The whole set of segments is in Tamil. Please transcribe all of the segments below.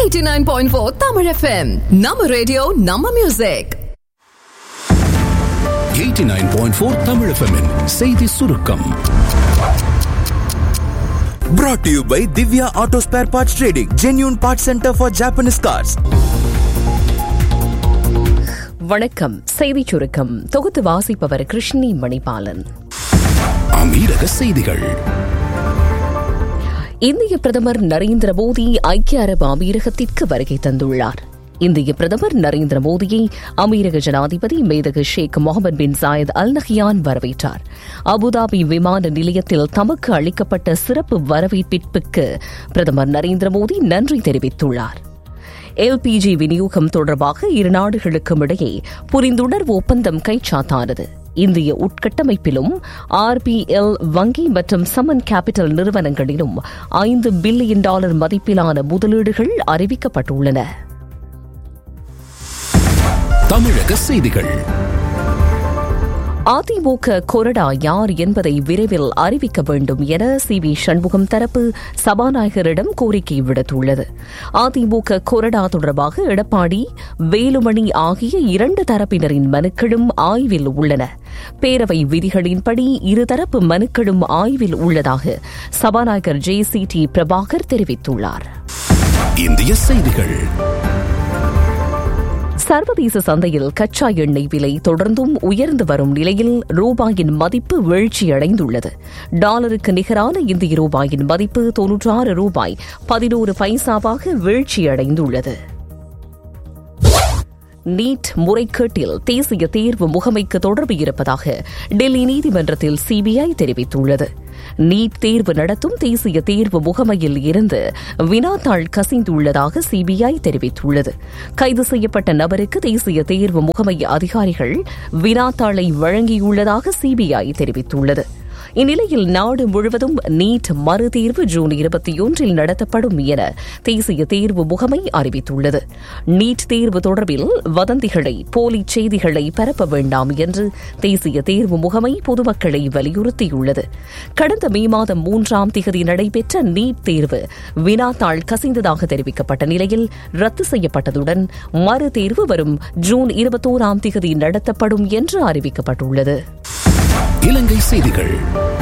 89.4 Tamil FM. நம்ம ரேடியோ நம்ம மியூசிக் 89.4 Tamil FM -இன் செய்தி சுருக்கம் Brought to you by Divya Auto Spare Parts Trading, genuine parts center for Japanese cars. வணக்கம் செய்திச் சுருக்கம் தொகுத்து வாசிப்பவர் கிருஷ்ணி மணிபாலன் அமீரக செய்திகள் இந்திய பிரதமர் நரேந்திர மோடி ஐக்கிய அரபு அமீரகத்திற்கு வருகை தந்துள்ளார் இந்திய பிரதமர் நரேந்திர மோடியை அமீரக ஜனாதிபதி மேதகு Sheikh Mohammed bin Zayed Al Nahyan வரவேற்றார் அபுதாபி விமான நிலையத்தில் தமக்கு அளிக்கப்பட்ட சிறப்பு வரவேற்பிற்கு பிரதமர் நரேந்திர மோடி நன்றி தெரிவித்துள்ளார் எல்பிஜி விநியோகம் தொடர்பாக இரு நாடுகளுக்கும் இடையே புரிந்துணர்வு ஒப்பந்தம் கைச்சாத்தானது இந்திய உட்கட்டமைப்பிலும் ஆர்பிஎல் வங்கி மற்றும் சமன் கேபிட்டல் நிறுவனங்களிலும் ஐந்து பில்லியன் டாலர் மதிப்பிலான முதலீடுகள் அறிவிக்கப்பட்டுள்ளன தமிழக செய்திகள் அதிமுக கொறடா யார் என்பதை விரைவில் அறிவிக்க வேண்டும் என சி வி சண்முகம் தரப்பு சபாநாயகரிடம் கோரிக்கை விடுத்துள்ளது அதிமுக கொறடா தொடர்பாக எடப்பாடி வேலுமணி ஆகிய இரண்டு தரப்பினரின் மனுக்களும் ஆய்வில் உள்ளன பேரவை விதிகளின்படி இருதரப்பு மனுக்களும் ஆய்வில் உள்ளதாக சபாநாயகர் ஜே சி டி பிரபாகர் தெரிவித்துள்ளார் இந்திய செய்திகள் சர்வதேச சந்தையில் கச்சா எண்ணெய் விலை தொடர்ந்தும் உயர்ந்து வரும் நிலையில் ரூபாயின் மதிப்பு வீழ்ச்சியடைந்துள்ளது டாலருக்கு நிகரான இந்திய ரூபாயின் மதிப்பு தொன்னூற்றாறு ரூபாய் பதினோரு பைசாவாக வீழ்ச்சியடைந்துள்ளது நீட் முறைகேட்டில் தேசிய தேர்வு முகமைக்கு தொடர்பு இருப்பதாக டெல்லி நீதிமன்றத்தில் சிபிஐ தெரிவித்துள்ளது நீட் தேர்வு நடத்தும் தேசிய தேர்வு முகமையில் இருந்து வினாத்தாள் கசிந்துள்ளதாக சிபிஐ தெரிவித்துள்ளது கைது செய்யப்பட்ட நபருக்கு தேசிய தேர்வு முகமை அதிகாரிகள் வினாத்தாளை வழங்கியுள்ளதாக சிபிஐ தெரிவித்துள்ளது இந்நிலையில் நாடு முழுவதும் நீட் மறுதேர்வு ஜூன் இருபத்தி ஒன்றில் நடத்தப்படும் என தேசிய தேர்வு முகமை அறிவித்துள்ளது நீட் தேர்வு தொடர்பில் வதந்திகளை போலி செய்திகளை பரப்ப வேண்டாம் என்று தேசிய தேர்வு முகமை பொதுமக்களை வலியுறுத்தியுள்ளது கடந்த மே மாதம் மூன்றாம் திகதி நடைபெற்ற நீட் தேர்வு வினாத்தாள் கசிந்ததாக தெரிவிக்கப்பட்ட நிலையில் ரத்து செய்யப்பட்டதுடன் மறு தேர்வு வரும் ஜூன் இருபத்தோராம் திகதி நடத்தப்படும் என்று அறிவிக்கப்பட்டுள்ளது இலங்கை செய்திகள்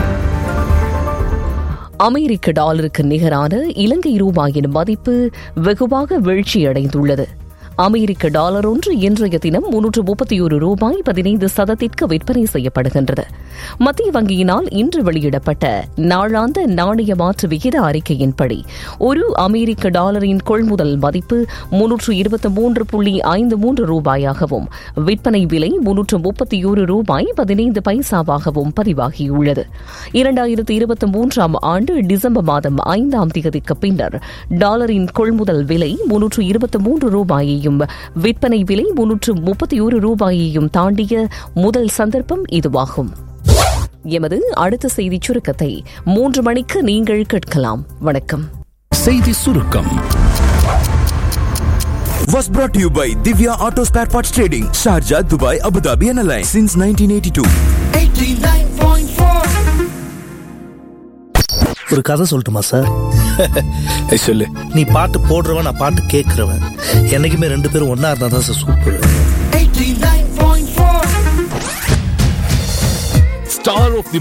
அமெரிக்க டாலருக்கு நிகரான இலங்கை ரூபாயின் மதிப்பு வெகுவாக வீழ்ச்சியடைந்துள்ளது அமெரிக்க டாலர் ஒன்று இன்றைய தினம் முன்னூற்று முப்பத்தி ஒரு ரூபாய் பதினைந்து சதத்திற்கு விற்பனை செய்யப்படுகின்றது மத்திய வங்கியினால் இன்று வெளியிடப்பட்ட நாளாந்த நாணய மாற்று விகித அறிக்கையின்படி ஒரு அமெரிக்க டாலரின் கொள்முதல் மதிப்பு முன்னூற்று இருபத்தி மூன்று புள்ளி ஐந்து மூன்று ரூபாயாகவும் விற்பனை விலை முன்னூற்று முப்பத்தி ஒரு ரூபாய் பதினைந்து பைசாவாகவும் பதிவாகியுள்ளது இரண்டாயிரத்தி இருபத்தி மூன்றாம் ஆண்டு டிசம்பர் மாதம் ஐந்தாம் தேதிக்கு பின்னர் டாலரின் கொள்முதல் விலை முன்னூற்று இருபத்தி மூன்று ரூபாயையும் விற்பனை விலை முன்னூற்று முப்பத்தி ஒரு ரூபாயையும் தாண்டிய முதல் சந்தர்ப்பம் இதுவாகும் எமது அடுத்த செய்திச் சுருக்கத்தை மூன்று மணிக்கு நீங்கள் கேட்கலாம் வணக்கம் செய்தி சுருக்கம் Was brought to you by Divya Auto Spare Parts Trading, Sharjah, Dubai, Abu Dhabi, and Alliance since 1982. ஒரு கதை சொல்லட்டுமா சார் சொல்லு நீ பாட்டு போடுறவன் நான் பாட்டு கேட்கறவன் என்னைக்குமே ரெண்டு பேரும் ஒன்னா இருந்தா தான் சார் சூப்பர் ஸ்டார் ஆஃப்